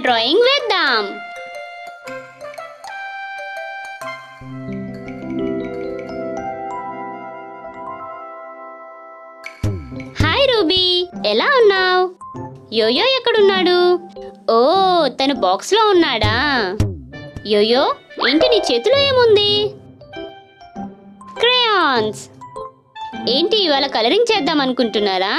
drawing వేద్దాం hi ruby ఎలా ఉన్నావు యోయో ఎక్కడున్నాడు ఓ తను బాక్స్లో ఉన్నాడా యోయో ఏంటి నీ చేతిలో ఏముంది క్రేయాన్స్ ఏంటి ఇవాళ కలరింగ్ చేద్దాం అనుకుంటున్నారా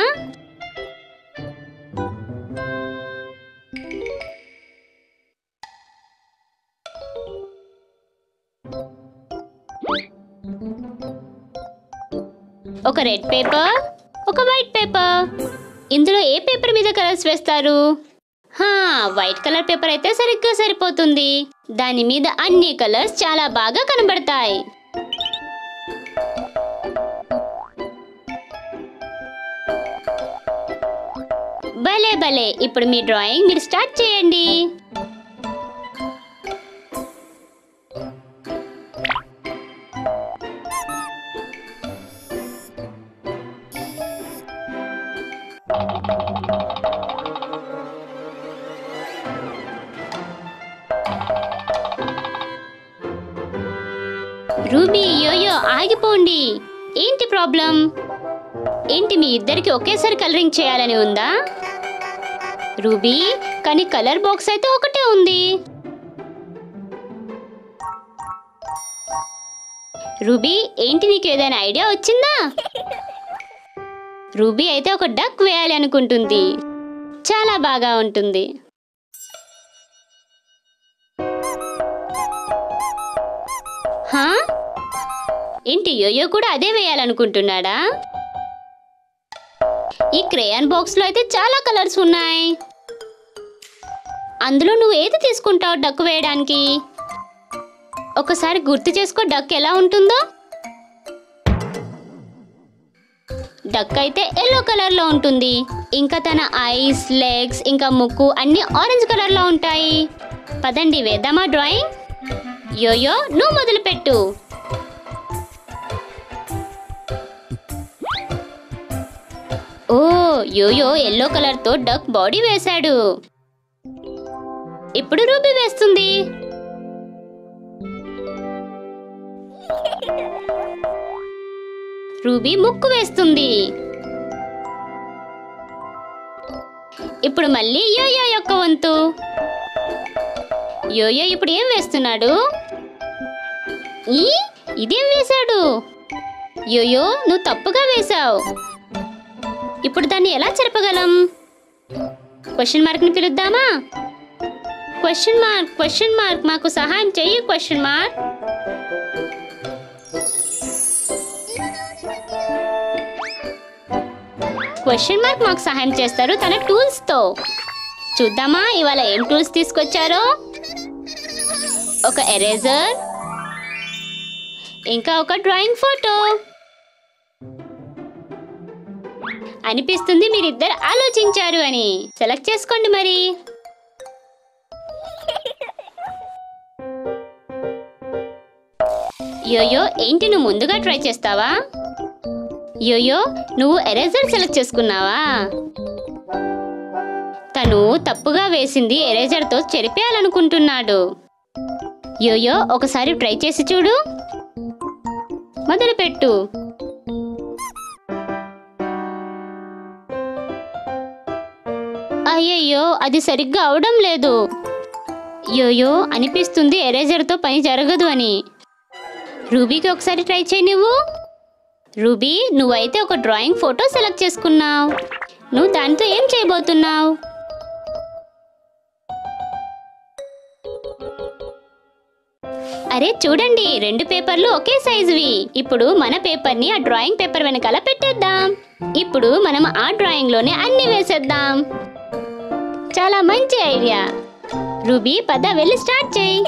ఒక రెడ్ పేపర్ ఒక వైట్ పేపర్ ఇందులో ఏ పేపర్ మీద కలర్స్ వేస్తారు హా వైట్ కలర్ పేపర్ అయితే సరిగ్గా సరిపోతుంది దాని మీద అన్ని కలర్స్ చాలా బాగా కనబడతాయి భలే భలే ఇప్పుడు మీ డ్రాయింగ్ మీరు స్టార్ట్ చేయండి రూబీ యోయో ఆగిపోండి ఏంటి ప్రాబ్లం ఏంటి మీ ఇద్దరికి ఒకేసారి కలరింగ్ చేయాలని ఉందా రూబీ కానీ కలర్ బాక్స్ అయితే ఒకటే ఉంది రూబీ ఏంటి నీకు ఏదైనా ఐడియా వచ్చిందా రూబీ అయితే ఒక డక్ వేయాలి అనుకుంటుంది చాలా బాగా ఉంటుంది హా ఏంటి యోయో కూడా అదే వేయాలనుకుంటున్నాడా ఈ క్రేయాన్ బాక్స్లో అయితే చాలా కలర్స్ ఉన్నాయి అందులో నువ్వు ఏది తీసుకుంటావు డక్కు వేయడానికి ఒకసారి గుర్తు చేసుకో డక్ ఎలా ఉంటుందో డక్ అయితే ఎల్లో కలర్లో ఉంటుంది ఇంకా తన ఐస్ లెగ్స్ ఇంకా ముక్కు అన్ని ఆరెంజ్ కలర్లో ఉంటాయి పదండి వేద్దామా డ్రాయింగ్ యోయో నువ్వు మొదలుపెట్టు ఓ యోయో ఎల్లో కలర్తో డక్ బాడీ వేశాడు ఇప్పుడు రూబీ వేస్తుంది రూబీ ముక్కు వేస్తుంది ఇప్పుడు మళ్ళీ యోయో యొక్క వంతు యోయో ఇప్పుడు ఏం వేస్తున్నాడు ఈ ఇదేం వేశాడు యోయో నువ్వు తప్పుగా వేశావు ఇప్పుడు దాన్ని ఎలా చెరపగలం క్వశ్చన్ మార్క్ని పిలుద్దామా క్వశ్చన్ మార్క్ క్వశ్చన్ మార్క్ మాకు సహాయం చెయ్యి క్వశ్చన్ మార్క్ క్వశ్చన్ మార్క్ మాకు సహాయం చేస్తారు తన టూల్స్తో చూద్దామా ఇవాళ ఏం టూల్స్ తీసుకొచ్చారో ఒక ఎరేజర్ ఇంకా ఒక డ్రాయింగ్ ఫోటో అనిపిస్తుంది మీరిద్దరు ఆలోచించారు అని సెలెక్ట్ చేసుకోండి మరి యోయో ఏంటి నువ్వు ముందుగా ట్రై చేస్తావా యోయో నువ్వు ఎరేజర్ సెలెక్ట్ చేసుకున్నావా తను తప్పుగా వేసింది ఎరేజర్తో చెరిపేయాలనుకుంటున్నాడు యోయో ఒకసారి ట్రై చేసి చూడు మొదలుపెట్టు అయ్యయ్యో అది సరిగ్గా అవడం లేదు యోయో అనిపిస్తుంది ఎరేజర్తో పని జరగదు అని రూబీకి ఒకసారి ట్రై చేయి నువ్వు రూబీ నువ్వైతే ఒక డ్రాయింగ్ ఫోటో సెలెక్ట్ చేసుకున్నావు నువ్వు దాంతో ఏం చేయబోతున్నావు అరే చూడండి రెండు పేపర్లు ఒకే సైజువి ఇప్పుడు మన పేపర్ని ఆ డ్రాయింగ్ పేపర్ వెనకాల పెట్టేద్దాం ఇప్పుడు మనం ఆ డ్రాయింగ్ లోనే అన్ని వేసేద్దాం చాలా మంచి ఐడియా రూబీ పద వెళ్ళి స్టార్ట్ చేయి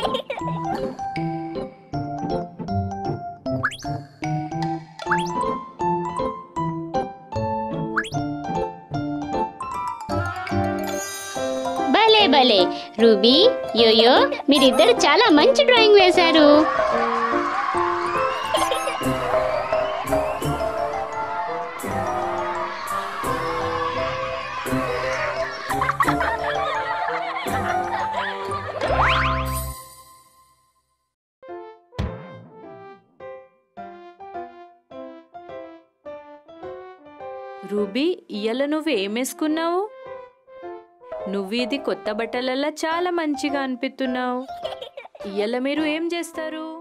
భలే భలే రూబీ యోయో మీరిద్దరు చాలా మంచి డ్రాయింగ్ వేశారు రూబీ ఇయ్యాల నువ్వు ఏమేసుకున్నావు నువ్వు ఇది కొత్త బట్టలల్లా చాలా మంచిగా అనిపిస్తున్నావు ఇయ్యాల మీరు ఏం చేస్తారు